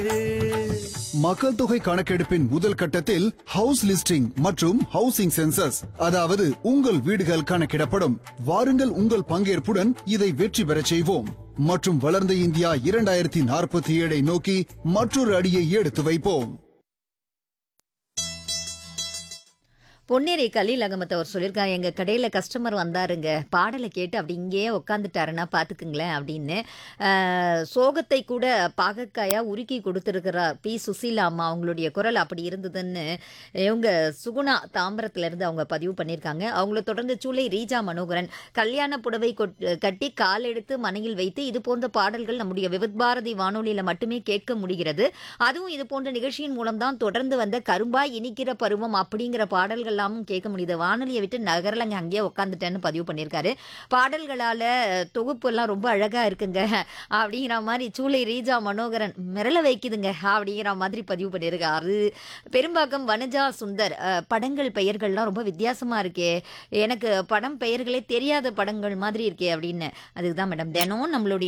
மக்கள் தொகை கணக்கெடுப்பின் முதல் கட்டத்தில் ஹவுஸ் லிஸ்டிங் மற்றும் ஹவுசிங் சென்சஸ் அதாவது உங்கள் வீடுகள் கணக்கிடப்படும் வாருங்கள் உங்கள் பங்கேற்புடன் இதை வெற்றி பெறச் செய்வோம் மற்றும் வளர்ந்த இந்தியா இரண்டாயிரத்தி நாற்பத்தி ஏழை நோக்கி மற்றொரு அடியை எடுத்து வைப்போம் பொன்னேரி கலீல் அகமத் அவர் சொல்லியிருக்காரு எங்கள் கடையில் கஸ்டமர் வந்தாருங்க பாடலை கேட்டு அப்படி இங்கேயே உட்காந்துட்டாருன்னா பார்த்துக்குங்களேன் அப்படின்னு அஹ், சோகத்தை கூட பாகக்காயாக உருக்கி கொடுத்துருக்கிறார் பி சுசீலா அம்மா அவங்களுடைய குரல் அப்படி இருந்ததுன்னு இவங்க சுகுணா தாம்பரத்துலேருந்து அவங்க பதிவு பண்ணியிருக்காங்க அவங்கள தொடர்ந்து சூளை ரீஜா மனோகரன் கல்யாண புடவை கொட்- கட்டி கால் எடுத்து மனையில் வைத்து இது போன்ற பாடல்கள் நம்முடைய விவித் பாரதி வானொலியில் மட்டுமே கேட்க முடிகிறது அதுவும் இது போன்ற நிகழ்ச்சியின் மூலம்தான் தொடர்ந்து வந்த கரும்பாய் இனிக்கிற பருவம் அப்படிங்கிற பாடல்கள் எல்லாமும் கேட்க முடியுது வானொலியை விட்டு நகரலங்க அங்கேயே உட்காந்துட்டேன்னு பதிவு பண்ணியிருக்காரு பாடல்களால தொகுப்பு எல்லாம் ரொம்ப அழகா இருக்குங்க அப்படிங்கிற மாதிரி சூளை ரீஜா மனோகரன் மிரள வைக்குதுங்க அப்படிங்கிற மாதிரி பதிவு பண்ணியிருக்காரு பெரும்பாக்கம் வனஜா சுந்தர் அஹ், படங்கள் பெயர்கள்லாம் ரொம்ப வித்தியாசமா இருக்கே எனக்கு படம் பெயர்களே தெரியாத படங்கள் மாதிரி இருக்கே அப்படின்னு அதுதான் மேடம் தினம் நம்மளுடைய